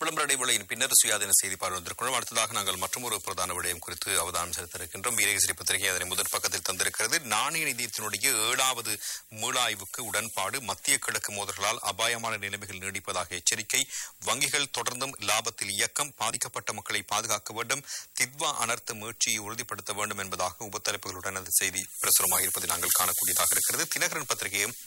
விளம்பர இடைவேளையின் பின்னர் சுயாதீன செய்தி பார்வைத்திருக்கிறோம் அடுத்ததாக நாங்கள் மற்றொரு பிரதான விடயம் குறித்து அவதானம் செலுத்த இருக்கின்றோம் வீரகேசரி பத்திரிகை அதனை முதற் பக்கத்தில் தந்திருக்கிறது நாணய நிதியத்தினுடைய ஏழாவது மீளாய்வுக்கு உடன்பாடு மத்திய கிழக்கு மோதல்களால் அபாயமான நிலைமைகள் நீடிப்பதாக எச்சரிக்கை வங்கிகள் தொடர்ந்தும் லாபத்தில் இயக்கம் பாதிக்கப்பட்ட மக்களை பாதுகாக்க வேண்டும் தித்வா அனர்த்த மீட்சியை உறுதிப்படுத்த வேண்டும் என்பதாக உபத்தலைப்புகளுடன் அந்த செய்தி பிரசுரமாக இருப்பதை நாங்கள் காணக்கூடியதாக இருக்கிறது தினகரன் பத்திரிகையும்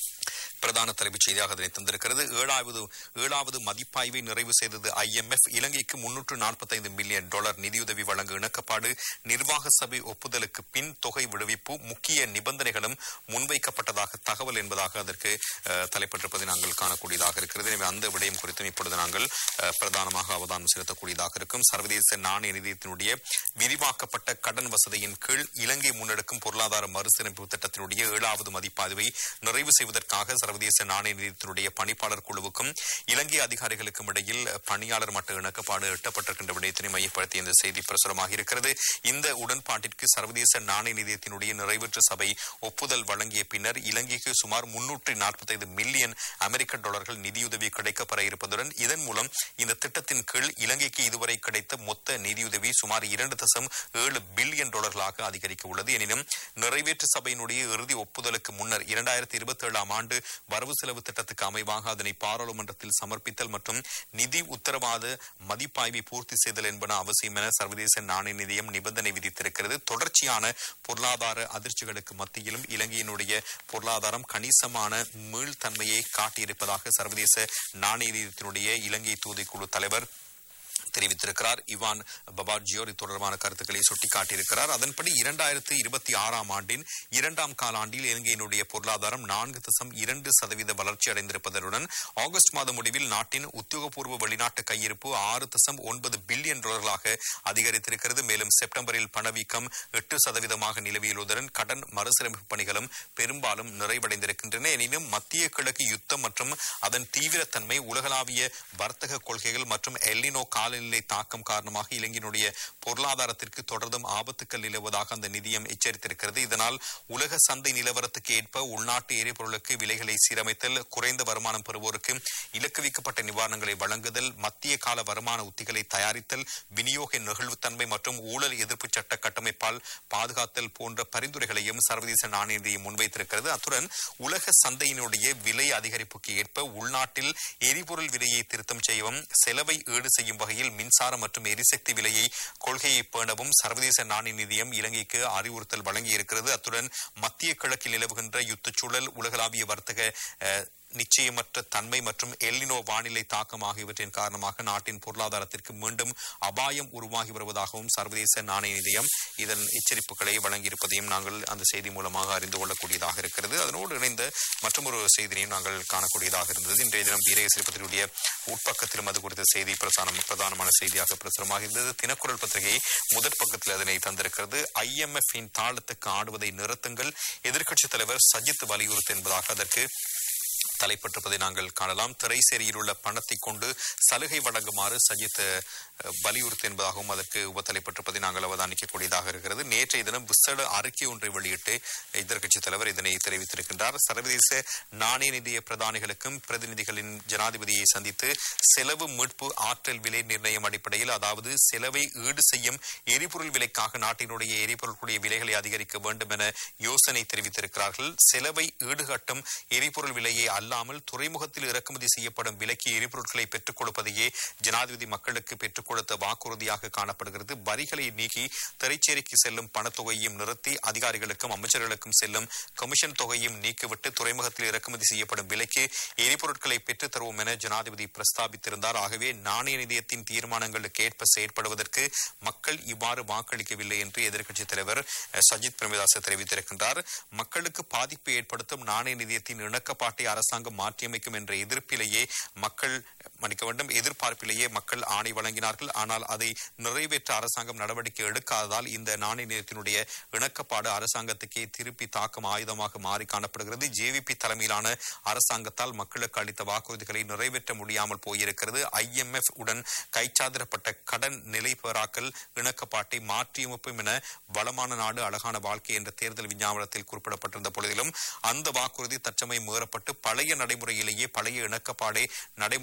பிரதான தலைப்புச் செய்தியாக அதனை தந்திருக்கிறது ஏழாவது ஏழாவது மதிப்பாய்வை நிறைவு செய்தது ஐஎம்எஃப் இலங்கைக்கு முன்னூற்று நாற்பத்தைந்து மில்லியன் டாலர் நிதியுதவி வழங்க இணக்கப்பாடு நிர்வாக சபை ஒப்புதலுக்கு பின் தொகை விடுவிப்பு முக்கிய நிபந்தனைகளும் முன்வைக்கப்பட்டதாக தகவல் என்பதாக அதற்கு அஹ், தலைப்பட்டிருப்பதை நாங்கள் காணக்கூடியதாக இருக்கிறது எனவே அந்த விடயம் குறித்தும் இப்பொழுது நாங்கள் அஹ், பிரதானமாக அவதானம் செலுத்தக்கூடியதாக இருக்கும் சர்வதேச நாணய நிதியத்தினுடைய விரிவாக்கப்பட்ட கடன் வசதியின் கீழ் இலங்கை முன்னெடுக்கும் பொருளாதார மறுசீரமைப்பு திட்டத்தினுடைய ஏழாவது மதிப்பாய்வை நிறைவு செய்வதற்காக சர்வதேச நாணய நிதியத்தினுடைய பணிப்பாளர் குழுவுக்கும் இலங்கை அதிகாரிகளுக்கும் இடையில் பணியாளர் மட்ட இணக்கப்பாடு எட்டப்பட்டிருக்கின்ற விடயத்தினை மையப்படுத்தி இந்த செய்தி பிரசுரமாக இருக்கிறது இந்த உடன்பாட்டிற்கு சர்வதேச நாணய நிதியத்தினுடைய நிறைவேற்று சபை ஒப்புதல் வழங்கிய பின்னர் இலங்கைக்கு சுமார் முன்னூற்றி நாற்பத்தைந்து மில்லியன் அமெரிக்க டாலர்கள் நிதியுதவி கிடைக்கப்பெற இருப்பதுடன் இதன் மூலம் இந்த திட்டத்தின் கீழ் இலங்கைக்கு இதுவரை கிடைத்த மொத்த நிதியுதவி சுமார் இரண்டு தசம் ஏழு பில்லியன் டாலர்களாக அதிகரிக்க உள்ளது எனினும் நிறைவேற்று சபையினுடைய இறுதி ஒப்புதலுக்கு முன்னர் இரண்டாயிரத்தி இருபத்தி ஏழாம் ஆண்டு வரவு செலவு திட்டத்துக்கு அமைவாக அதனை பாராளுமன்றத்தில் சமர்ப்பித்தல் மற்றும் நிதி உத்தரவாத மதிப்பாய்வை பூர்த்தி செய்தல் என்பன அவசியம் என சர்வதேச நாணய நிதியம் நிபந்தனை விதித்திருக்கிறது தொடர்ச்சியான பொருளாதார அதிர்ச்சிகளுக்கு மத்தியிலும் இலங்கையினுடைய பொருளாதாரம் கணிசமான மீள்தன்மையை காட்டியிருப்பதாக சர்வதேச நாணய நிதியத்தினுடைய இலங்கை தூதுக்குழு தலைவர் தெரிவித்திருக்கிறார் இவான் பபார்ஜியோர் இது தொடர்பான கருத்துக்களை சுட்டிக்காட்டியிருக்கிறார் அதன்படி இரண்டாயிரத்து இருபத்தி ஆறாம் ஆண்டின் இரண்டாம் காலாண்டில் இலங்கையினுடைய பொருளாதாரம் நான்கு தசம் இரண்டு சதவீத வளர்ச்சி அடைந்திருப்பதுடன் ஆகஸ்ட் மாத முடிவில் நாட்டின் உத்தியோகபூர்வ வெளிநாட்டு கையிருப்பு ஆறு தசம் ஒன்பது பில்லியன் டாலர்களாக அதிகரித்திருக்கிறது மேலும் செப்டம்பரில் பணவீக்கம் எட்டு சதவீதமாக நிலவியுள்ளதுடன் கடன் மறுசீரமைப்பு பணிகளும் பெரும்பாலும் நிறைவடைந்திருக்கின்றன எனினும் மத்திய கிழக்கு யுத்தம் மற்றும் அதன் தீவிரத்தன்மை உலகளாவிய வர்த்தக கொள்கைகள் மற்றும் எல்லினோ காலநிலை தாக்கம் காரணமாக இலங்கையினுடைய பொருளாதாரத்திற்கு தொடர்ந்தும் ஆபத்துக்கள் நிலவுவதாக அந்த நிதியம் எச்சரித்திருக்கிறது இதனால் உலக சந்தை நிலவரத்துக்கு ஏற்ப உள்நாட்டு எரிபொருளுக்கு விலைகளை சீரமைத்தல் குறைந்த வருமானம் பெறுவோருக்கு இலக்குவிக்கப்பட்ட நிவாரணங்களை வழங்குதல் மத்திய கால வருமான உத்திகளை தயாரித்தல் விநியோக நெகிழ்வுத்தன்மை மற்றும் ஊழல் எதிர்ப்பு சட்ட கட்டமைப்பால் பாதுகாத்தல் போன்ற பரிந்துரைகளையும் சர்வதேச நாணய நிதியம் முன்வைத்திருக்கிறது அத்துடன் உலக சந்தையினுடைய விலை அதிகரிப்புக்கு ஏற்ப உள்நாட்டில் எரிபொருள் விலையை திருத்தம் செய்யவும் செலவை ஈடு செய்யும் வகையில் மின்சாரம் மற்றும் எரிசக்தி விலையை கொள்கையை பேணவும் சர்வதேச நாணய நிதியம் இலங்கைக்கு அறிவுறுத்தல் வழங்கியிருக்கிறது அத்துடன் மத்திய கிழக்கில் நிலவுகின்ற யுத்தச்சூழல் உலகளாவிய வர்த்தக அஹ், நிச்சயமற்ற தன்மை மற்றும் எல்லினோ வானிலை தாக்கம் ஆகியவற்றின் காரணமாக நாட்டின் பொருளாதாரத்திற்கு மீண்டும் அபாயம் உருவாகி வருவதாகவும் சர்வதேச நாணய நிதியம் இதன் எச்சரிப்புகளை வழங்கியிருப்பதையும் நாங்கள் அந்த செய்தி மூலமாக அறிந்து கொள்ளக்கூடியதாக இருக்கிறது அதனோடு இணைந்த மற்றொரு செய்தியையும் நாங்கள் காணக்கூடியதாக இருந்தது இன்றைய தினம் வீரகேசரி பத்திரிகையுடைய உட்பக்கத்திலும் அது குறித்த செய்தி பிரதான பிரதானமான செய்தியாக பிரசுரமாக இருந்தது தினக்குரல் பத்திரிகை முதற் பக்கத்தில் அதனை தந்திருக்கிறது ஐஎம்எஃப் இன் தாளத்துக்கு ஆடுவதை நிறுத்துங்கள் எதிர்க்கட்சித் தலைவர் சஜித் வலியுறுத்து என்பதாக அதற்கு தலைப்பட்டிருப்பதை நாங்கள் காணலாம் திரைசேரியில் உள்ள பணத்தை கொண்டு சலுகை வழங்குமாறு சஜித் அஹ், வலியுறுத்து என்பதாகவும் அதற்கு உபத்தலைப்பட்டிருப்பதை நாங்கள் அவதானிக்கக்கூடியதாக இருக்கிறது நேற்றைய தினம் விசேட அறிக்கை ஒன்றை வெளியிட்டு எதிர்க்கட்சித் தலைவர் இதனை தெரிவித்திருக்கின்றார் சர்வதேச நாணய நிதிய பிரதானிகளுக்கும் பிரதிநிதிகளின் ஜனாதிபதியை சந்தித்து செலவு மீட்பு ஆற்றல் விலை நிர்ணயம் அடிப்படையில் அதாவது செலவை ஈடு செய்யும் எரிபொருள் விலைக்காக நாட்டினுடைய எரிபொருளுடைய விலைகளை அதிகரிக்க வேண்டும் என யோசனை தெரிவித்திருக்கிறார்கள் செலவை ஈடுகட்டும் எரிபொருள் விலையை அல்லாமல் துறைமுகத்தில் இறக்குமதி செய்யப்படும் விலைக்கு எரிபொருட்களை பெற்றுக் கொடுப்பதையே ஜனாதிபதி மக்களுக்கு பெற்றுக் கொடுத்த வாக்குறுதியாக காணப்படுகிறது வரிகளை நீக்கி திரைச்சேரிக்கு செல்லும் பணத்தொகையையும் நிறுத்தி அதிகாரிகளுக்கும் அமைச்சர்களுக்கும் செல்லும் கமிஷன் தொகையும் நீக்கிவிட்டு துறைமுகத்தில் இறக்குமதி செய்யப்படும் விலைக்கு எரிபொருட்களை பெற்றுத் தருவோம் என ஜனாதிபதி பிரஸ்தாபித்திருந்தார் ஆகவே நாணய நிதியத்தின் தீர்மானங்களுக்கு ஏற்ப செயற்படுவதற்கு மக்கள் இவ்வாறு வாக்களிக்கவில்லை என்று எதிர்க்கட்சித் தலைவர் அஹ், சஜித் பிரேமதாச தெரிவித்திருக்கின்றார் மக்களுக்கு பாதிப்பை ஏற்படுத்தும் நாணய நிதியத்தின் இணக்கப்பாட்டை அரசாங்கம் மாற்றியமைக்கும் என்ற எதிர்ப்பிலேயே மக்கள் மன்னிக்க வேண்டும் எதிர்பார்ப்பிலேயே மக்கள் ஆணை வழங்கினார்கள் ஆனால் அதை நிறைவேற்ற அரசாங்கம் நடவடிக்கை எடுக்காததால் இந்த நாணய நிதியத்தினுடைய இணக்கப்பாடு அரசாங்கத்துக்கே திருப்பி தாக்கும் ஆயுதமாக மாறி காணப்படுகிறது ஜேவிபி தலைமையிலான அரசாங்கத்தால் மக்களுக்கு அளித்த வாக்குறுதிகளை நிறைவேற்ற முடியாமல் போயிருக்கிறது ஐஎம்எஃப் உடன் கைச்சாதிடப்பட்ட கடன் நிலை பெறாக்கல் இணக்கப்பாட்டை மாற்றியமைப்பும் என வளமான நாடு அழகான வாழ்க்கை என்ற தேர்தல் விஞ்ஞாபனத்தில் குறிப்பிடப்பட்டிருந்த பொழுதிலும் அந்த வாக்குறுதி தற்சமயம் மீறப்பட்டு பழைய நடைமுறையிலேயே பழைய இணக்கப்பாடை நடைமுறைக்கு பயன்படுத்த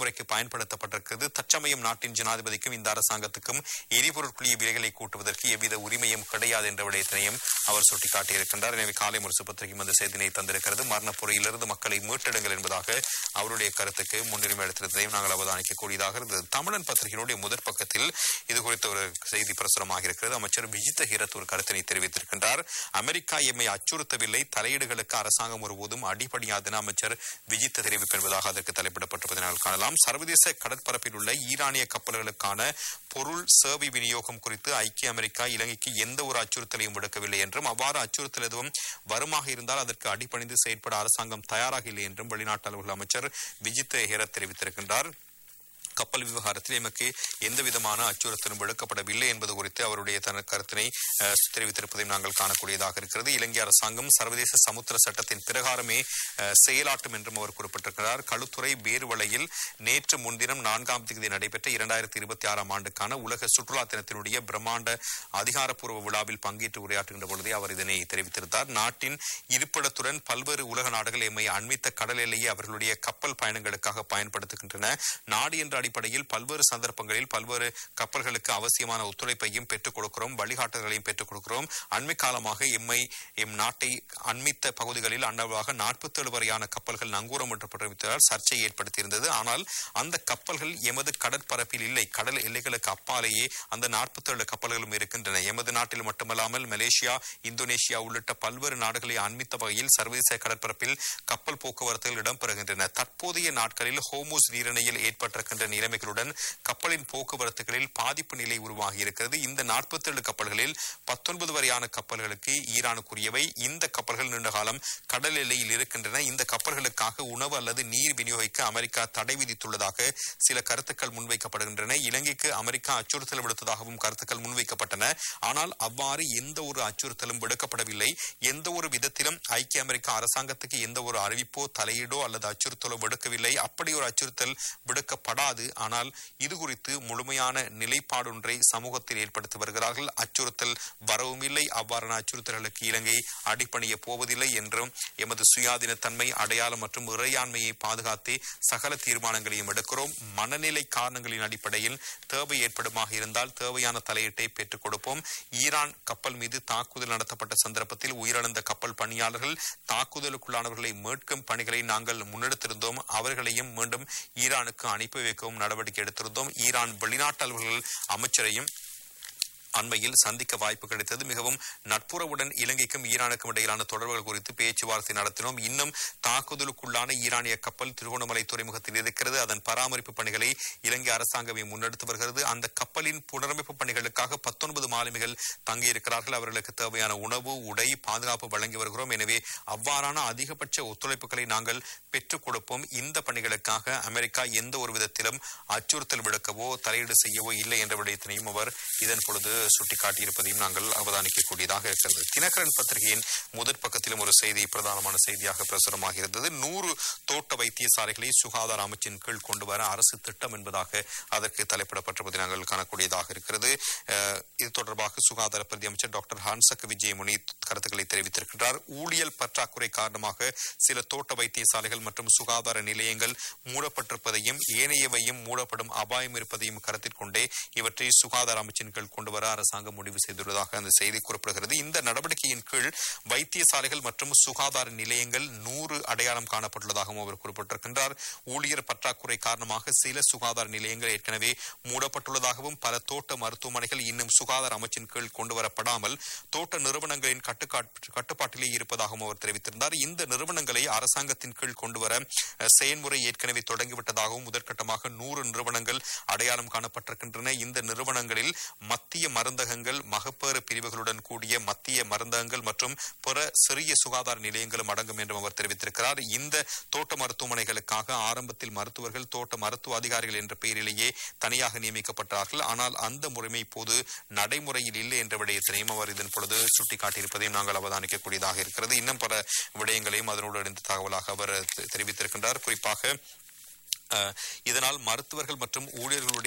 பயன்படுத்தப்பட்டிருக்கிறது தற்சமயம் நாட்டின் ஜனாதிபதிக்கும் இந்த அரசாங்கத்துக்கும் எரிபொருட்குரிய விலைகளை கூட்டுவதற்கு எவ்வித உரிமையும் கிடையாது என்ற விடயத்தினையும் அவர் சுட்டிக்காட்டியிருக்கின்றார் எனவே காலை முரசு பத்திரிகையும் அந்த செய்தினை தந்திருக்கிறது மரணப்பொறியிலிருந்து மக்களை மீட்டெடுங்கள் என்பதாக அவருடைய கருத்துக்கு முன்னுரிமை அளித்திருந்ததையும் நாங்கள் அவதானிக்கக்கூடியதாக இருந்தது தமிழன் பத்திரிகையினுடைய முதற் பக்கத்தில் இது குறித்த ஒரு செய்தி பிரசுரமாக இருக்கிறது அமைச்சர் விஜித்த ஹீரத் ஒரு கருத்தினை தெரிவித்திருக்கின்றார் அமெரிக்கா எம்மை அச்சுறுத்தவில்லை தலையீடுகளுக்கு அரசாங்கம் ஒருபோதும் அடிபடியாதென அமைச்சர் விஜித்த தெரிவிப்பு என்பதாக அதற்கு தலைப்பிடப்பட்டிருப்பதை நாங்கள் காணலாம் சர்வதேச கடற்பரப்பில் உள்ள ஈரானிய கப்பல்களுக்கான பொருள் சேவை விநியோகம் குறித்து ஐக்கிய அமெரிக்கா இலங்கைக்கு எந்த ஒரு அச்சுறுத்தலையும் விடுக்கவில்லை என்றும் அவ்வாறு அச்சுறுத்தல் எதுவும் வருமாக இருந்தால் அதற்கு அடிபணிந்து செயற்பட அரசாங்கம் தயாராக இல்லை என்றும் வெளிநாட்டு அலுவலக அமைச்சர் விஜித் ஹேரத் தெரிவித்திருக்கின்றார் கப்பல் விவகாரத்தில் எமக்கு எந்த விதமான அச்சுறுத்தலும் விடுக்கப்படவில்லை என்பது குறித்து அவருடைய தன கருத்தினை அஹ், தெரிவித்திருப்பதையும் நாங்கள் காணக்கூடியதாக இருக்கிறது இலங்கை அரசாங்கம் சர்வதேச சமுத்திர சட்டத்தின் பிரகாரமே அஹ், செயலாற்றும் என்றும் அவர் குறிப்பிட்டிருக்கிறார் களுத்துறை பேர்வளையில் நேற்று முன்தினம் நான்காம் தேதி நடைபெற்ற இரண்டாயிரத்தி இருபத்தி ஆறாம் ஆண்டுக்கான உலக சுற்றுலா தினத்தினுடைய பிரம்மாண்ட அதிகாரப்பூர்வ விழாவில் பங்கேற்று உரையாற்றுகின்ற பொழுதே அவர் இதனை தெரிவித்திருந்தார் நாட்டின் இருப்பிடத்துடன் பல்வேறு உலக நாடுகள் எம்மை அண்மித்த கடல் எல்லையை அவர்களுடைய கப்பல் பயணங்களுக்காக பயன்படுத்துகின்றன நாடு என்ற அடிப்படையில் பல்வேறு சந்தர்ப்பங்களில் பல்வேறு கப்பல்களுக்கு அவசியமான ஒத்துழைப்பையும் பெற்றுக் கொடுக்கிறோம் வழிகாட்டுதலையும் பெற்றுக் கொடுக்கிறோம் அண்மை காலமாக எம்மை எம் நாட்டை அண்மித்த பகுதிகளில் அன்னவாக நாற்பத்தேழு வரையான கப்பல்கள் நங்கூரமிட்டப்பட்டிருப்பதால் சர்ச்சை ஏற்படுத்தியிருந்தது ஆனால் அந்த கப்பல்கள் எமது கடற்பரப்பில் இல்லை கடல் எல்லைகளுக்கு அப்பாலேயே அந்த நாற்பத்தேழு கப்பல்களும் இருக்கின்றன எமது நாட்டில் மட்டுமல்லாமல் மலேசியா இந்தோனேஷியா உள்ளிட்ட பல்வேறு நாடுகளை அண்மித்த வகையில் சர்வதேச கடற்பரப்பில் கப்பல் போக்குவரத்துகள் இடம்பெறுகின்றன தற்போதைய நாட்களில் ஹோமோஸ் நீரிணையில் ஏற்பட்டிருக்கின்ற நிலைமைகளுடன் கப்பலின் போக்குவரத்துகளில் பாதிப்பு நிலை உருவாகி இருக்கிறது இந்த நாற்பத்தேழு கப்பல்களில் பத்தொன்பது வரையான கப்பல்களுக்கு ஈரானுக்குரியவை இந்த கப்பல்கள் நீண்ட காலம் கடல் எல்லையில் இருக்கின்றன இந்த கப்பல்களுக்காக உணவு அல்லது நீர் விநியோகிக்க அமெரிக்கா தடை விதித்துள்ளதாக சில கருத்துக்கள் முன்வைக்கப்படுகின்றன இலங்கைக்கு அமெரிக்கா அச்சுறுத்தல் விடுத்ததாகவும் கருத்துக்கள் முன்வைக்கப்பட்டன ஆனால் அவ்வாறு எந்த ஒரு அச்சுறுத்தலும் விடுக்கப்படவில்லை எந்த ஒரு விதத்திலும் ஐக்கிய அமெரிக்கா அரசாங்கத்துக்கு எந்த ஒரு அறிவிப்போ தலையீடோ அல்லது அச்சுறுத்தலோ விடுக்கவில்லை அப்படி ஒரு அச்சுறுத்தல் விடுக்கப்படாது ஆனால் இது குறித்து முழுமையான நிலைப்பாடொன்றை சமூகத்தில் ஏற்படுத்தி வருகிறார்கள் அச்சுறுத்தல் வரவும் இல்லை அவ்வாறான அச்சுறுத்தல்களுக்கு இலங்கை அடிப்பணிய போவதில்லை என்றும் எமது சுயாதீனத்தன்மை அடையாளம் மற்றும் இறையாண்மையை பாதுகாத்தே சகல தீர்மானங்களையும் எடுக்கிறோம் மனநிலை காரணங்களின் அடிப்படையில் தேவை ஏற்படுமாக இருந்தால் தேவையான தலையீட்டை பெற்றுக் கொடுப்போம் ஈரான் கப்பல் மீது தாக்குதல் நடத்தப்பட்ட சந்தர்ப்பத்தில் உயிரிழந்த கப்பல் பணியாளர்கள் தாக்குதலுக்குள்ளானவர்களை மீட்கும் பணிகளை நாங்கள் முன்னெடுத்திருந்தோம் அவர்களையும் மீண்டும் ஈரானுக்கு அனுப்பி வைக்கவும் நடவடிக்கை எடுத்திருந்தோம் ஈரான் வெளிநாட்டு அலுவலர்கள் அமைச்சரையும் அண்மையில் சந்திக்க வாய்ப்பு கிடைத்தது மிகவும் நட்புறவுடன் இலங்கைக்கும் ஈரானுக்கும் இடையிலான தொடர்புகள் குறித்து பேச்சுவார்த்தை நடத்தினோம் இன்னும் தாக்குதலுக்குள்ளான ஈரானிய கப்பல் திருகோணமலை துறைமுகத்தில் இருக்கிறது அதன் பராமரிப்பு பணிகளை இலங்கை அரசாங்கமே முன்னெடுத்து வருகிறது அந்த கப்பலின் புனரமைப்பு பணிகளுக்காக பத்தொன்பது மாலுமிகள் தங்கியிருக்கிறார்கள் அவர்களுக்கு தேவையான உணவு உடை பாதுகாப்பு வழங்கி வருகிறோம் எனவே அவ்வாறான அதிகபட்ச ஒத்துழைப்புகளை நாங்கள் பெற்றுக் கொடுப்போம் இந்த பணிகளுக்காக அமெரிக்கா எந்த ஒரு விதத்திலும் அச்சுறுத்தல் விடுக்கவோ தலையீடு செய்யவோ இல்லை என்ற விடயத்தினையும் அவர் இதன் பொழுது சுட்டிக்காட்டியிருப்பதையும் நாங்கள் அவதானிக்கக்கூடியதாக இருக்கிறது தினகரன் பத்திரிகையின் முதற் பக்கத்திலும் ஒரு செய்தி பிரதானமான செய்தியாக பிரசுரமாக இருந்தது நூறு தோட்ட வைத்தியசாலைகளை சுகாதார அமைச்சின் கீழ் கொண்டு வர அரசு திட்டம் என்பதாக அதற்கு தலைப்பிடப்பட்டிருப்பதை நாங்கள் காணக்கூடியதாக இருக்கிறது அஹ், இது தொடர்பாக சுகாதார பிரதி அமைச்சர் டாக்டர் ஹான்சக் விஜயமுனி கருத்துக்களை தெரிவித்திருக்கிறார் ஊழியல் பற்றாக்குறை காரணமாக சில தோட்ட வைத்தியசாலைகள் மற்றும் சுகாதார நிலையங்கள் மூடப்பட்டிருப்பதையும் ஏனையவையும் மூடப்படும் அபாயம் இருப்பதையும் கருத்தில் கொண்டே இவற்றை சுகாதார அமைச்சின் கீழ் கொண்டு வர அரசாங்கம் முடிவு செய்துள்ளதாக அந்த செய்தி குறிப்பிடுகிறது இந்த நடவடிக்கையின் கீழ் வைத்தியசாலைகள் மற்றும் சுகாதார நிலையங்கள் நூறு அடையாளம் காணப்பட்டுள்ளதாகவும் அவர் குறிப்பிட்டிருக்கின்றார் ஊழியர் பற்றாக்குறை காரணமாக சில சுகாதார நிலையங்கள் ஏற்கனவே மூடப்பட்டுள்ளதாகவும் பல தோட்ட மருத்துவமனைகள் இன்னும் சுகாதார அமைச்சின் கீழ் கொண்டு வரப்படாமல் தோட்ட நிறுவனங்களின் கட்டுக்காட்டு கட்டுப்பாட்டிலே இருப்பதாகவும் அவர் தெரிவித்திருந்தார் இந்த நிறுவனங்களை அரசாங்கத்தின் கீழ் கொண்டு வர அஹ், செயல்முறை ஏற்கனவே தொடங்கிவிட்டதாகவும் முதற்கட்டமாக நூறு நிறுவனங்கள் அடையாளம் காணப்பட்டிருக்கின்றன இந்த நிறுவனங்களில் மத்திய மருந்தகங்கள் மகப்பேறு பிரிவுகளுடன் கூடிய மத்திய மருந்தகங்கள் மற்றும் பிற சிறிய சுகாதார நிலையங்களும் அடங்கும் என்றும் அவர் தெரிவித்திருக்கிறார் இந்த தோட்ட மருத்துவமனைகளுக்காக ஆரம்பத்தில் மருத்துவர்கள் தோட்ட மருத்துவ அதிகாரிகள் என்ற பெயரிலேயே தனியாக நியமிக்கப்பட்டார்கள் ஆனால் அந்த முறைமை இப்போது நடைமுறையில் இல்லை என்ற விடயத்தினையும் அவர் இதன் பொழுது சுட்டிக்காட்டியிருப்பதையும் நாங்கள் அவதானிக்கக்கூடியதாக இருக்கிறது இன்னும் பல விடயங்களையும் அதனோடு இணைந்த தகவலாக அவர் தெ- தெரிவித்திருக்கின்றார் குறிப்பாக அஹ், இதனால் மருத்துவர்கள் மற்றும் ஊழியர்களுடைய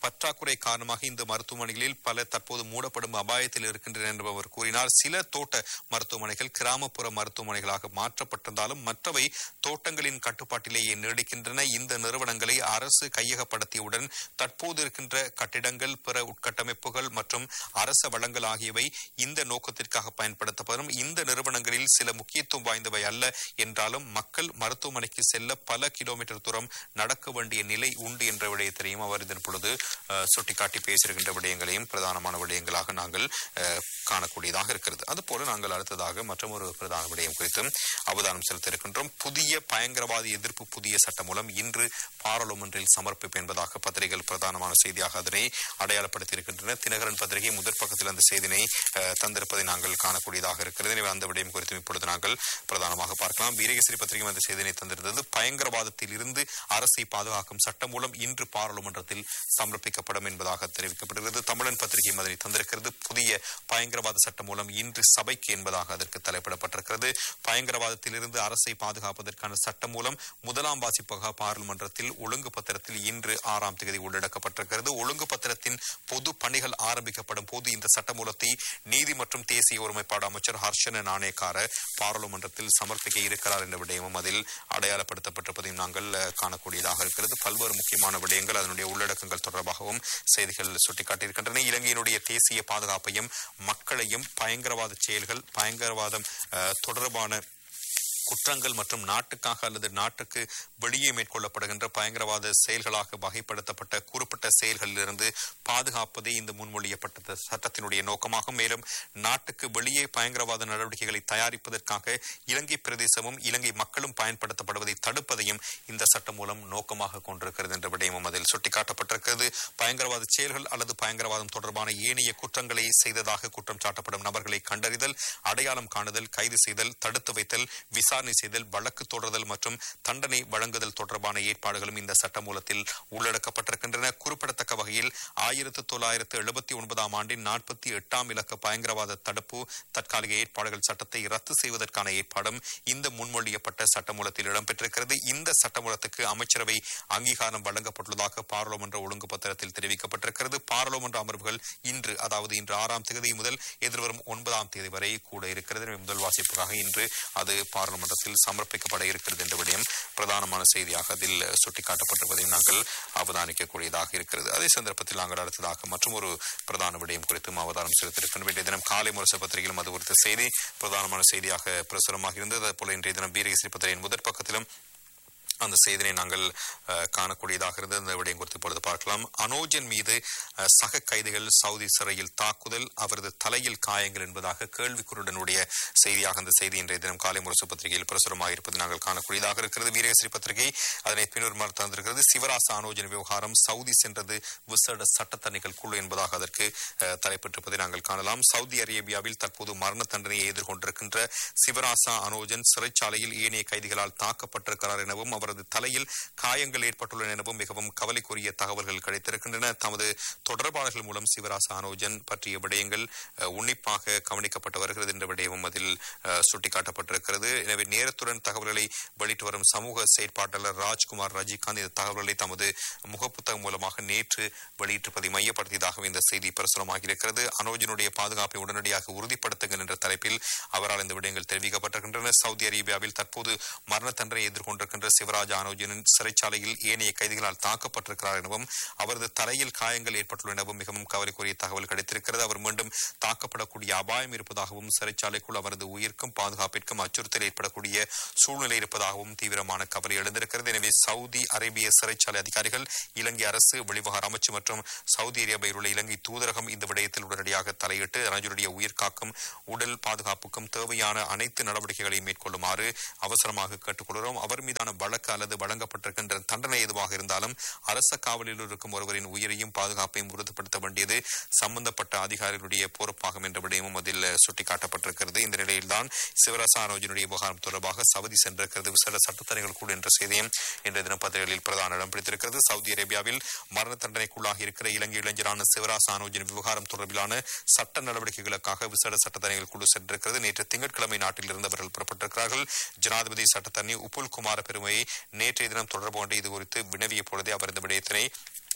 பற்றாக்குறை காரணமாக இந்த மருத்துவமனைகளில் பல தற்போது மூடப்படும் அபாயத்தில் இருக்கின்றன என்று அவர் கூறினார் சில தோட்ட மருத்துவமனைகள் கிராமப்புற மருத்துவமனைகளாக மாற்றப்பட்டிருந்தாலும் மற்றவை தோட்டங்களின் கட்டுப்பாட்டிலேயே நீடிக்கின்றன இந்த நிறுவனங்களை அரசு கையகப்படுத்தியவுடன் தற்போது இருக்கின்ற கட்டிடங்கள் பிற உட்கட்டமைப்புகள் மற்றும் அரச வளங்கள் ஆகியவை இந்த நோக்கத்திற்காக பயன்படுத்தப்படும் இந்த நிறுவனங்களில் சில முக்கியத்துவம் வாய்ந்தவை அல்ல என்றாலும் மக்கள் மருத்துவமனைக்கு செல்ல பல கிலோமீட்டர் தூரம் நடக்க வேண்டிய நிலை உண்டு என்ற விடயத்தையும் அவர் இதன் பொழுது அஹ், சுட்டிக்காட்டி பேசுகின்ற விடயங்களையும் பிரதானமான விடயங்களாக நாங்கள் அஹ், காணக்கூடியதாக இருக்கிறது அதுபோல நாங்கள் அடுத்ததாக மற்றும் ஒரு பிரதான விடயம் குறித்தும் அவதானம் செலுத்த இருக்கின்றோம் புதிய பயங்கரவாத எதிர்ப்பு புதிய சட்டம் மூலம் இன்று பாராளுமன்றில் சமர்ப்பிப்பு என்பதாக பத்திரிகைகள் பிரதானமான செய்தியாக அதனை அடையாளப்படுத்தியிருக்கின்றன தினகரன் பத்திரிகை முதற் பக்கத்தில் அந்த செய்தினை அஹ், தந்திருப்பதை நாங்கள் காணக்கூடியதாக இருக்கிறது எனவே அந்த விடயம் குறித்தும் இப்பொழுது நாங்கள் பிரதானமாக பார்க்கலாம் வீரகேசரி பத்திரிகை அந்த செய்தினை தந்திருந்தது பயங்கரவாதத்தில் இருந்து அரசை பாதுகாக்கும் சட்டம் மூலம் இன்று பாராளுமன்றத்தில் சமர்ப்பிக்கப்படும் என்பதாக தெரிவிக்கப்படுகிறது தமிழன் பத்திரிகை அதனை தந்திருக்கிறது புதிய பயங்கரவாத சட்டம் மூலம் இன்று சபைக்கு என்பதாக அதற்கு தலைப்பிடப்பட்டிருக்கிறது பயங்கரவாதத்தில் இருந்து அரசை பாதுகாப்பதற்கான சட்டம் மூலம் முதலாம் வாசிப்பாக பாராளுமன்றத்தில் ஒழுங்கு பத்திரத்தில் இன்று ஆறாம் தேதி உள்ளடக்கப்பட்டிருக்கிறது ஒழுங்கு பத்திரத்தின் பொது பணிகள் ஆரம்பிக்கப்படும் போது இந்த சட்டமூலத்தை நீதி மற்றும் தேசிய ஒருமைப்பாடு அமைச்சர் ஹர்ஷன நாணயக்கார பாராளுமன்றத்தில் சமர்ப்பிக்க இருக்கிறார் என்ற விடயமும் அதில் அடையாளப்படுத்தப்பட்டிருப்பதையும் நாங்கள் அஹ், காணக்கூடியதாக இருக்கிறது பல்வேறு முக்கியமான விடயங்கள் அதனுடைய உள்ளடக்கங்கள் தொடர்பாகவும் செய்திகள் சுட்டிக்காட்டியிருக்கின்றன இலங்கையினுடைய தேசிய பாதுகாப்பையும் மக்களையும் பயங்கரவாத செயல்கள் பயங்கரவாதம் அஹ், தொடர்பான குற்றங்கள் மற்றும் நாட்டுக்காக அல்லது நாட்டுக்கு வெளியே மேற்கொள்ளப்படுகின்ற பயங்கரவாத செயல்களாக வகைப்படுத்தப்பட்ட குறிப்பிட்ட செயல்களிலிருந்து பாதுகாப்பதே இந்த முன்மொழியப்பட்ட சட்டத்தினுடைய நோக்கமாகும் மேலும் நாட்டுக்கு வெளியே பயங்கரவாத நடவடிக்கைகளை தயாரிப்பதற்காக இலங்கை பிரதேசமும் இலங்கை மக்களும் பயன்படுத்தப்படுவதை தடுப்பதையும் இந்த சட்டம் மூலம் நோக்கமாக கொண்டிருக்கிறது என்ற விடயமும் அதில் சுட்டிக்காட்டப்பட்டிருக்கிறது பயங்கரவாத செயல்கள் அல்லது பயங்கரவாதம் தொடர்பான ஏனைய குற்றங்களை செய்ததாக குற்றம் சாட்டப்படும் நபர்களை கண்டறிதல் அடையாளம் காணுதல் கைது செய்தல் தடுத்து வைத்தல் விசாரணை செய்தல் வழக்கு தொடர்தல் மற்றும் தண்டனை வழங்குதல் தொடர்பான ஏற்பாடுகளும் இந்த சட்டமூலத்தில் உள்ளடக்கப்பட்டிருக்கின்றன குறிப்பிடத்தக்க வகையில் ஆயிரத்து தொள்ளாயிரத்து எழுபத்தி ஒன்பதாம் ஆண்டின் நாற்பத்தி எட்டாம் இலக்க பயங்கரவாத தடுப்பு தற்காலிக ஏற்பாடுகள் சட்டத்தை ரத்து செய்வதற்கான ஏற்பாடும் இந்த முன்மொழியப்பட்ட சட்டமூலத்தில் இடம்பெற்றிருக்கிறது இந்த சட்டமூலத்துக்கு அமைச்சரவை அங்கீகாரம் வழங்கப்பட்டுள்ளதாக பாராளுமன்ற ஒழுங்கு பத்திரத்தில் தெரிவிக்கப்பட்டிருக்கிறது பாராளுமன்ற அமர்வுகள் இன்று அதாவது இன்று ஆறாம் தேதி முதல் எதிர்வரும் ஒன்பதாம் தேதி வரை கூட இருக்கிறது எனவே முதல் வாசிப்புக்காக இன்று அது பாராளுமன்றத்தில் சமர்ப்பிக்கப்பட இருக்கிறது என்ற விடயம் பிரதானமான செய்தியாக அதில் சுட்டிக்காட்டப்பட்டிருப்பதையும் நாங்கள் அவதானிக்கக்கூடியதாக இருக்கிறது அதே சந்தர்ப்பத்தில் நாங்கள் அடுத்ததாக மற்றும் ஒரு பிரதான விடயம் குறித்தும் அவதானம் செலுத்தியிருக்கின்ற வேண்டிய தினம் காலை முரசு பத்திரிகையிலும் அது குறித்த செய்தி பிரதானமான செய்தியாக பிரசுரமாக இருந்தது அதே போல இன்றைய தினம் வீரகேசரி பத்திரிகையின் முதற் பக்கத்திலும் அந்த செய்தினை நாங்கள் அஹ், காணக்கூடியதாக இருந்தது அந்த விடயம் குறித்து இப்பொழுது பார்க்கலாம் அனோஜன் மீது அஹ், சக கைதிகள் சவுதி சிறையில் தாக்குதல் அவரது தலையில் காயங்கள் என்பதாக கேள்விக்குருடனுடைய செய்தியாக அந்த செய்தி இன்றைய தினம் காலை முரசு பத்திரிகையில் பிரசுரமாக இருப்பது நாங்கள் காணக்கூடியதாக இருக்கிறது வீரகேசரி பத்திரிகை அதனை பின்வருமாறு தந்திருக்கிறது சிவராச அனோஜன் விவகாரம் சவுதி சென்றது விசேட சட்டத்தணிகள் குழு என்பதாக அதற்கு அஹ், தலைப்பட்டிருப்பதை நாங்கள் காணலாம் சவுதி அரேபியாவில் தற்போது மரண தண்டனையை எதிர்கொண்டிருக்கின்ற சிவராசா அனோஜன் சிறைச்சாலையில் ஏனைய கைதிகளால் தாக்கப்பட்டிருக்கிறார் எனவும் அவரது தலையில் காயங்கள் ஏற்பட்டுள்ளன எனவும் மிகவும் கவலைக்குரிய தகவல்கள் கிடைத்திருக்கின்றன தமது தொடர்பாளர்கள் மூலம் சிவராசா அனோஜன் பற்றிய விடயங்கள் அஹ், உன்னிப்பாக கவனிக்கப்பட்டு வருகிறது என்ற விடயமும் அதில் அஹ், சுட்டிக்காட்டப்பட்டிருக்கிறது எனவே நேரத்துடன் தகவல்களை வெளியிட்டு வரும் சமூக செயற்பாட்டாளர் ராஜ்குமார் ரஜிகாந்த் இந்த தகவல்களை தமது முகப்புத்தகம் மூலமாக நேற்று வெளியிட்டிருப்பதை மையப்படுத்தியதாகவே இந்த செய்தி பிரசுரமாகி இருக்கிறது அனோஜனுடைய பாதுகாப்பை உடனடியாக உறுதிப்படுத்துங்கள் என்ற தலைப்பில் அவரால் இந்த விடயங்கள் தெரிவிக்கப்பட்டிருக்கின்றன சவுதி அரேபியாவில் தற்போது மரண தண்டனை எதிர்கொண்டிருக்கின்ற சிவராஜ் அனோஜனின் சிறைச்சாலையில் ஏனைய கைதிகளால் தாக்கப்பட்டிருக்கிறார் எனவும் அவரது தலையில் காயங்கள் ஏற்பட்டுள்ளன எனவும் மிகவும் கவலைக்குரிய தகவல் கிடைத்திருக்கிறது அவர் மீண்டும் தாக்கப்படக்கூடிய அபாயம் இருப்பதாகவும் சிறைச்சாலைக்குள் அவரது உயிர்க்கும் பாதுகாப்பிற்கும் அச்சுறுத்தல் ஏற்படக்கூடிய சூழ்நிலை இருப்பதாகவும் தீவிரமான கவலை எழுந்திருக்கிறது எனவே சவுதி அரேபிய சிறைச்சாலை அதிகாரிகள் இலங்கை அரசு வெளிவகார அமைச்சு மற்றும் சவுதி அரேபியாவில் உள்ள இலங்கை தூதரகம் இந்த விடயத்தில் உடனடியாக தலையிட்டு ரஜனுடைய உயிர் காக்கும் உடல் பாதுகாப்புக்கும் தேவையான அனைத்து நடவடிக்கைகளையும் மேற்கொள்ளுமாறு அவசரமாக கேட்டுக்கொள்கிறோம் அவர் மீதான வழக்கு அல்லது வழங்கப்பட்டிருக்கின்ற தண்டனை எதுவாக இருந்தாலும் அரச காவலில் இருக்கும் ஒருவரின் உயிரையும் பாதுகாப்பையும் உறுதிப்படுத்த வேண்டியது சம்பந்தப்பட்ட அதிகாரிகளுடைய பொறுப்பாகும் என்ற விடயமும் அதில் சுட்டிக்காட்டப்பட்டிருக்கிறது இந்த நிலையில்தான் சிவராச ஆரோஜனுடைய விவகாரம் தொடர்பாக சவுதி சென்றிருக்கிறது விசேட சட்டத்தணிகள் கூட என்ற செய்தியும் இன்றைய தினம் பத்திரிகைகளில் பிரதான இடம் பிடித்திருக்கிறது சவுதி அரேபியாவில் மரண தண்டனைக்குள்ளாகி இருக்கிற இலங்கை இளைஞரான சிவராச ஆனோஜின் விவகாரம் தொடர்பிலான சட்ட நடவடிக்கைகளுக்காக விசேட சட்டத்தணிகள் குழு சென்றிருக்கிறது நேற்று திங்கட்கிழமை நாட்டில் இருந்தவர்கள் புறப்பட்டிருக்கிறார்கள் ஜனாதிபதி சட்டத்தண்ணி உப்புல் குமார பெருமையை நேற்றைய தினம் தொடர்பு கொண்டு இது குறித்து வினவிய பொழுதே அவர் இந்த விடயத்தினை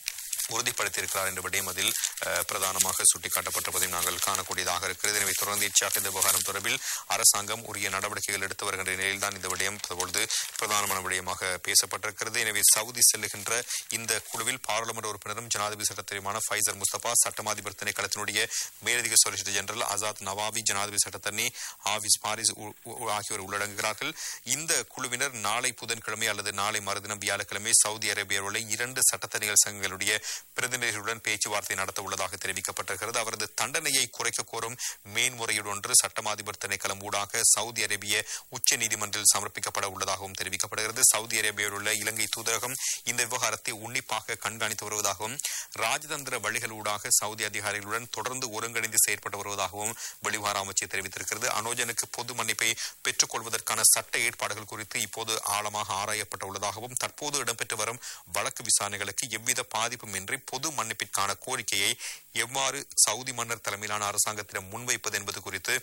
உறுதிப்படுத்தியிருக்கிறார் என்ற விடயம் அதில் அஹ், பிரதானமாக சுட்டிக்காட்டப்பட்டிருப்பதையும் நாங்கள் காணக்கூடியதாக இருக்கிறது எனவே தொடர்ந்து இச்சாட்டு இந்த விவகாரம் தொடர்பில் அரசாங்கம் உரிய நடவடிக்கைகள் எடுத்து வருகின்ற நிலையில்தான் இந்த விடயம் தற்பொழுது பிரதானமான விடயமாக பேசப்பட்டிருக்கிறது எனவே சவுதி செல்லுகின்ற இந்த குழுவில் பாராளுமன்ற உறுப்பினரும் ஜனாதிபதி சட்டத்தரிமான ஃபைசர் முஸ்தபா சட்டமாதிபர் திணைக்களத்தினுடைய மேலதிக சொலிசிட்டர் ஜெனரல் ஆசாத் நவாவி ஜனாதிபதி சட்டத்தரணி ஆவிஸ் பாரிஸ் உ- உ- ஆகியோர் உள்ளடங்குகிறார்கள் இந்த குழுவினர் நாளை புதன்கிழமை அல்லது நாளை மறுதினம் வியாழக்கிழமை சவுதி அரேபியாவில் உள்ள இரண்டு சட்டத்தணிகள் சங்கங்களுடைய பிரதிநிதிகளுடன் பேச்சுவார்த்தை நடத்த உள்ளதாக தெரிவிக்கப்பட்டிருக்கிறது அவரது தண்டனையை குறைக்க கோரும் மேன்முறையீடு ஒன்று சட்டமாதிபர் திணைக்களம் ஊடாக சவுதி அரேபிய உச்ச நீதிமன்றில் சமர்ப்பிக்கப்பட உள்ளதாகவும் தெரிவிக்கப்படுகிறது சவுதி அரேபியாவில் உள்ள இலங்கை தூதரகம் இந்த விவகாரத்தை உன்னிப்பாக கண்காணித்து வருவதாகவும் ராஜதந்திர வழிகள் ஊடாக சவுதி அதிகாரிகளுடன் தொடர்ந்து ஒருங்கிணைந்து செயற்பட்டு வருவதாகவும் வெளிவார அமைச்சு தெரிவித்திருக்கிறது அனோஜனுக்கு பொது மன்னிப்பை பெற்றுக் கொள்வதற்கான சட்ட ஏற்பாடுகள் குறித்து இப்போது ஆழமாக ஆராயப்பட உள்ளதாகவும் தற்போது இடம்பெற்று வரும் வழக்கு விசாரணைகளுக்கு எவ்வித பாதிப்பும் இன்றி பொது மன்னிப்பிற்கான கோரிக்கையை எவ்வாறு சவுதி மன்னர் தலைமையிலான அரசாங்கத்திடம் முன்வைப்பது என்பது குறித்து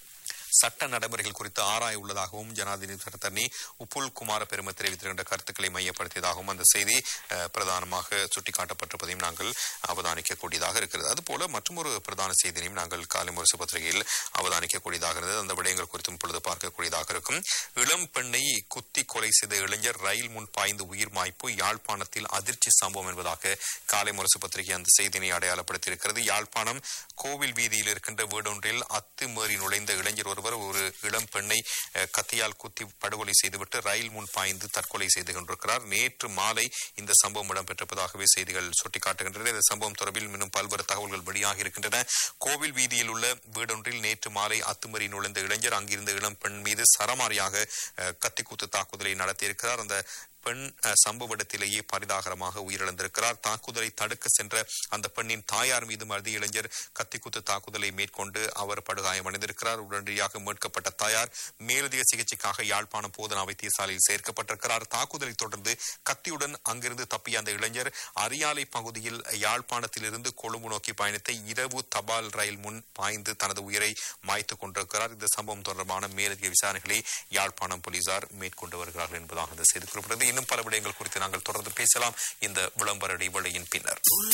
சட்ட நடைமுறைகள் குறித்து ஆராய உள்ளதாகவும் ஜனாதிபதி சட்டத்தரணி உப்புல் குமார பெருமை தெரிவித்திருக்கின்ற கருத்துக்களை மையப்படுத்தியதாகவும் அந்த செய்தி அஹ், பிரதானமாக சுட்டிக்காட்டப்பட்டிருப்பதையும் நாங்கள் அவதானிக்கக்கூடியதாக இருக்கிறது அதுபோல மற்றொரு பிரதான செய்தியையும் நாங்கள் காலை முரசு பத்திரிகையில் அவதானிக்கக்கூடியதாக இருந்தது அந்த விடயங்கள் குறித்தும் இப்பொழுது பார்க்கக்கூடியதாக இருக்கும் இளம் பெண்ணை குத்தி கொலை செய்த இளைஞர் ரயில் முன் பாய்ந்து உயிர் மாய்ப்பு யாழ்ப்பாணத்தில் அதிர்ச்சி சம்பவம் என்பதாக காலை முரசு பத்திரிகை அந்த செய்தியினை அடையாளப்படுத்தியிருக்கிறது யாழ்ப்பாணம் கோவில் வீதியில் இருக்கின்ற வீடொன்றில் அத்துமீறி நுழைந்த இளைஞர் ஒருவர் ஒரு இளம் பெண்ணை அஹ், கத்தியால் குத்தி படுகொலை செய்துவிட்டு ரயில் முன் பாய்ந்து தற்கொலை செய்து கொண்டிருக்கிறார் நேற்று மாலை இந்த சம்பவம் இடம்பெற்றிருப்பதாகவே செய்திகள் சுட்டிக்காட்டுகின்றன இந்த சம்பவம் தொடர்பில் இன்னும் பல்வேறு தகவல்கள் வெளியாகி இருக்கின்றன கோவில் வீதியில் உள்ள வீடொன்றில் நேற்று மாலை அத்துமீறி நுழைந்த இளைஞர் அங்கிருந்த இளம் பெண் மீது சரமாரியாக அஹ், கத்திக்குத்து தாக்குதலை நடத்தியிருக்கிறார் அந்த பெண் அஹ், சம்பவ இடத்திலேயே பரிதாகரமாக உயிரிழந்திருக்கிறார் தாக்குதலை தடுக்க சென்ற அந்த பெண்ணின் தாயார் மீது மருதி இளைஞர் கத்திக்குத்து தாக்குதலை மேற்கொண்டு அவர் படுகாயமடைந்திருக்கிறார் உடனடியாக மீட்கப்பட்ட தாயார் மேலதிக சிகிச்சைக்காக யாழ்ப்பாணம் போதனா வைத்தியசாலையில் சேர்க்கப்பட்டிருக்கிறார் தாக்குதலை தொடர்ந்து கத்தியுடன் அங்கிருந்து தப்பிய அந்த இளைஞர் அரியாலை பகுதியில் யாழ்ப்பாணத்திலிருந்து கொழும்பு நோக்கி பயணித்த இரவு தபால் ரயில் முன் பாய்ந்து தனது உயிரை மாய்த்துக் கொண்டிருக்கிறார் இந்த சம்பவம் தொடர்பான மேலதிக விசாரணைகளை யாழ்ப்பாணம் போலீசார் மேற்கொண்டு வருகிறார்கள் என்பதாக அந்த செய்தி குறிப்பிட்டது இன்னும் பல விடயங்கள் குறித்து நாங்கள் தொடர்ந்து பேசலாம் இந்த விளம்பர இடைவேளையின் பின்னர்